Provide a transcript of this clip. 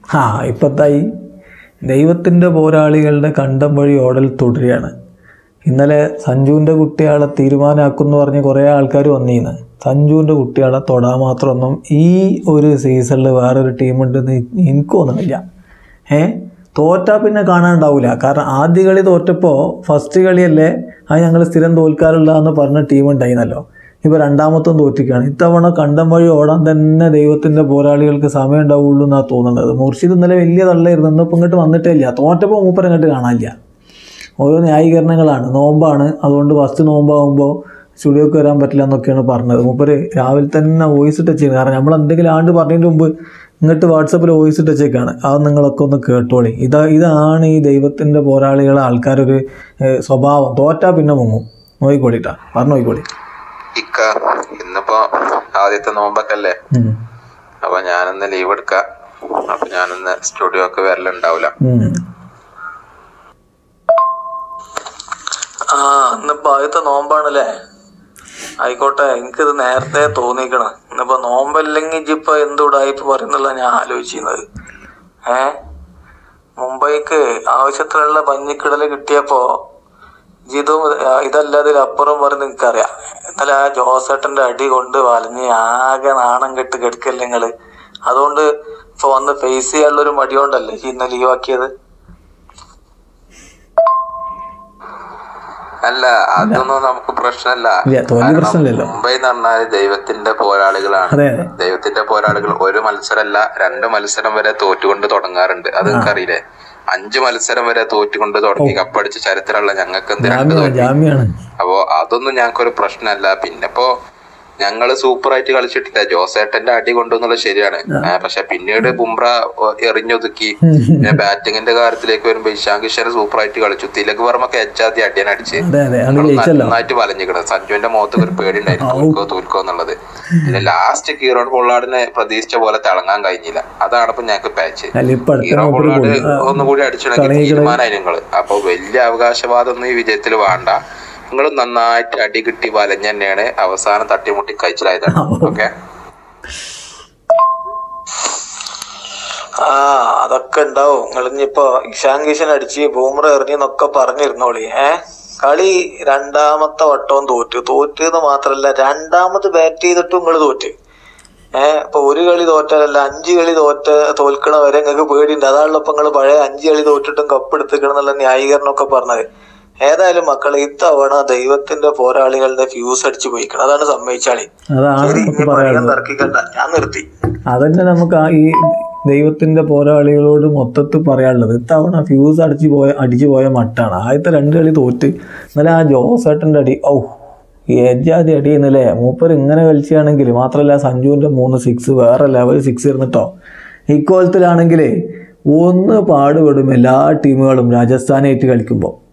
ആ ഇപ്പത്തായി ദൈവത്തിൻ്റെ പോരാളികളുടെ കണ്ടം വഴി ഓടൽ തുടരുകയാണ് ഇന്നലെ സഞ്ജുവിൻ്റെ കുട്ടിയാളെ തീരുമാനമാക്കുമെന്ന് പറഞ്ഞ് കുറേ ആൾക്കാർ വന്നീന്ന് സഞ്ജുവിൻ്റെ കുട്ടിയാളെ തൊടാൻ മാത്രമൊന്നും ഈ ഒരു സീസണിൽ വേറൊരു ടീമുണ്ടെന്ന് എനിക്ക് തോന്നുന്നില്ല ഏ തോറ്റാ പിന്നെ കാണാനുണ്ടാവില്ല കാരണം ആദ്യ കളി തോറ്റപ്പോൾ ഫസ്റ്റ് കളിയല്ലേ അത് ഞങ്ങൾ സ്ഥിരം തോൽക്കാറുള്ള എന്ന് പറഞ്ഞ ടീം ഉണ്ടായിരുന്നല്ലോ ഇപ്പോൾ രണ്ടാമത്തും തോറ്റിക്കാണ് ഇത്തവണ കണ്ടം വഴി ഓടാൻ തന്നെ ദൈവത്തിൻ്റെ പോരാളികൾക്ക് സമയം ഉണ്ടാവുള്ളൂ എന്നാണ് തോന്നുന്നത് മുർഷിദ് ഇന്നലെ വലിയ തള്ളായിരുന്നു ഇന്നിപ്പോൾ ഇങ്ങോട്ട് വന്നിട്ടേ ഇല്ല തോറ്റപ്പോൾ മൂപ്പർ ഇങ്ങോട്ട് കാണാനില്ല ഓരോ ന്യായീകരണങ്ങളാണ് നോമ്പാണ് അതുകൊണ്ട് ഫസ്റ്റ് നോമ്പാകുമ്പോൾ സ്റ്റുഡിയോക്ക് വരാൻ പറ്റില്ല എന്നൊക്കെയാണ് പറഞ്ഞത് മൂപ്പര് രാവിലെ തന്നെ വോയിസ് ഇട്ട് വെച്ചേക്കാണ് കാരണം നമ്മൾ എന്തെങ്കിലും ആണ്ട് പറഞ്ഞതിന് മുമ്പ് ഇങ്ങോട്ട് വാട്സപ്പിൽ വോയിസ് ഇട്ട് വെച്ചേക്കാണ് അത് നിങ്ങളൊക്കെ ഒന്ന് കേട്ടോളി ഇതാ ഇതാണ് ഈ ദൈവത്തിൻ്റെ പോരാളികളെ ആൾക്കാരൊരു ഏഹ്, സ്വഭാവം തോറ്റാ പിന്നെ മുങ്ങും നോയിക്കോളിട്ടാ പറഞ്ഞു നോയിക്കോളി ഇക്ക ഇന്നിപ്പോ ആദ്യത്തെ നോമ്പൊക്കെ അല്ലേ ഉം. അപ്പൊ ഞാനിന്ന് ലീവ് എടുക്കാം അപ്പൊ ഞാനിന്ന് സ്റ്റുഡിയോ ഒക്കെ വരലുണ്ടാവില്ല ഉം. ആ ഇന്നിപ്പോ ആദ്യത്തെ നോമ്പാണല്ലേ ആയിക്കോട്ടെ എനിക്കിത് നേരത്തെ തോന്നിക്കണ് ഇന്നിപ്പോ നോമ്പല്ലെങ്കിൽ ഇജിപ്പോ എന്തുടായിപ്പ് പറയുന്നുള്ള ഞാൻ ആലോചിച്ചിരുന്നത് ഏ മുംബൈക്ക് ആവശ്യത്തിനുള്ള പഞ്ഞിക്കിടല് കിട്ടിയപ്പോ ഇതും ഇതല്ല ഇതിലപ്പുറം പറഞ്ഞ് നിനക്കറിയാം ഇന്നലെ ആ ജോസേട്ടന്റെ അടി കൊണ്ട് വലഞ്ഞ് ആകെ നാണം കെട്ട് കെടുക്കല്ലേ നിങ്ങള് അതുകൊണ്ട് ഇപ്പൊ വന്ന് ഫേസ് ചെയ്യാനുള്ള ഒരു മടി കൊണ്ടല്ലേ ഈ ഇന്ന് ലീവാക്കിയത് അല്ല അതൊന്നും നമുക്ക് പ്രശ്നമല്ല ഇല്ല, തോൽവി കാരണം പ്രശ്നമില്ലല്ലോ. മുംബൈ എന്ന് പറഞ്ഞാല് ദൈവത്തിന്റെ പോരാളികളാണ് അതെ അതെ ദൈവത്തിന്റെ പോരാളികൾ ഒരു മത്സരമല്ല രണ്ട് മത്സരം വരെ തോറ്റുകൊണ്ട് തുടങ്ങാറുണ്ട് അത് നിങ്ങൾക്കറിയില്ലേ അഞ്ച് മത്സരം വരെ തോറ്റുകൊണ്ട് തുടങ്ങി കപ്പടിച്ച ചരിത്രമുള്ള ഞങ്ങൾക്ക് എന്ത് രണ്ട് ജാമ്യാണ് തോൽവി ജാമ്യാണ് അപ്പോ അതൊന്നും ഞങ്ങൾക്കൊരു പ്രശ്നമല്ല പിന്നെ ഇപ്പോ ഞങ്ങള് സൂപ്പർ ആയിട്ട് കളിച്ചിട്ടില്ല ജോസേട്ടന്റെ അടി കൊണ്ടുവന്നുള്ളത് ശരിയാണ് ഏ, പക്ഷെ പിന്നീട് ബുംറ ഒ- എറിഞ്ഞൊതുക്കി പിന്നെ ബാറ്റിങ്ങിന്റെ കാര്യത്തിലേക്ക് വരുമ്പോ ഇഷാൻ കിഷൻ സൂപ്പർ ആയിട്ട് കളിച്ചു തിലക് വർമ്മക്ക് എച്ചാതി അടിയാൻ അടിച്ച് അതെ അതെ അത് നിങ്ങള് ജയിച്ചല്ലോ നന്നായിട്ട് വലഞ്ഞിക്കണം സഞ്ജുവിന്റെ മുഖത്ത് ഒരു പേടി ഉണ്ടായിരുന്നു തോൽക്കോ തോൽക്കോ എന്നുള്ളത് പിന്നെ ലാസ്റ്റ് കീറോൺ പൊള്ളാടിനെ പ്രതീക്ഷിച്ച പോലെ തിളങ്ങാൻ കഴിഞ്ഞില്ല അതാണ് ഇപ്പൊ ഞങ്ങൾക്ക് പാച്ച് അല്ല ഇപ്പൊ അടുത്ത കീറോൺ നോമ്പ് പൊള്ളാട് പോയി ഒന്നുകൂടി അടിച്ചിട്ടുണ്ടെങ്കിൽ കളയികള് തീരുമാനമായി നിങ്ങള് അപ്പൊ വലിയ അവകാശവാദം ഒന്നും ഈ വിജയത്തിൽ വേണ്ട നിങ്ങൾ നന്നായിട്ട് അടി കിട്ടി വലഞ്ഞ തന്നെയാണ് അവസാനം തട്ടിമുട്ടി കഴിച്ചിലായതാണ് ഓക്കെ ആ അതൊക്കെ ഉണ്ടാവും നിങ്ങളിഞ്ഞിപ്പോ ഇഷാൻ കിഷൻ അടിച്ച് ബൂമറ എറിഞ്ഞെന്നൊക്കെ പറഞ്ഞിരുന്നോളി ഏ കളി രണ്ടാമത്തെ വട്ടവും തോറ്റു തോറ്റു എന്ന് മാത്രല്ല രണ്ടാമത് ബാറ്റ് ചെയ്തിട്ടും നിങ്ങൾ തോറ്റ് ഏഹ് ഇപ്പൊ ഒരു കളി തോറ്റാലല്ല അഞ്ച് കളി തോറ്റ തോൽക്കണ വരെ നിങ്ങൾക്ക് പേടിയുണ്ട് അതാണല്ലോ ഇപ്പൊ നിങ്ങൾ പഴയ അഞ്ച് കളി തോറ്റിട്ടും കപ്പ് എടുത്തിക്കണം എന്നുള്ള ന്യായീകരണമൊക്കെ പറഞ്ഞത് ഏതായാലും മക്കളെ ഇത്തവണ ദൈവത്തിന്റെ പോരാളികളുടെ ഫ്യൂസ് അടിച്ചു പോയിക്കണം അതാണ് സമ്മതിച്ചാളി അതാണ് ശരി നമുക്ക് ഇനി പറയാനുള്ളത് പറയാൻ തർക്കിക്കണ്ട ഞാൻ നിർത്തി അതന്നെ നമുക്ക് ആ ഈ ദൈവത്തിന്റെ പോരാളികളോട് മൊത്തത്തിൽ പറയാനുള്ളത് ഇത്തവണ ഫ്യൂസ് അടിച്ചു പോയ അടിച്ചു പോയ മട്ടാണ് ആദ്യത്തെ രണ്ട് കളി തോറ്റ് ഇന്നലെ ആ ജോസേട്ടൻ്റെ അടി ഔ ഏജാതി അടി ഇന്നലെ മൂപ്പർ ഇങ്ങനെ കളിക്കുകയാണെങ്കിൽ മാത്രമല്ല സഞ്ജുവിൻ്റെ മൂന്ന് സിക്സ് വേറെ ലെവൽ സിക്സ് ഇരുന്നിട്ടോ ഇക്കോലത്തിലാണെങ്കിലേ ഒന്ന് പാടുപെടും എല്ലാ ടീമുകളും രാജസ്ഥാനായിട്ട് കളിക്കുമ്പോൾ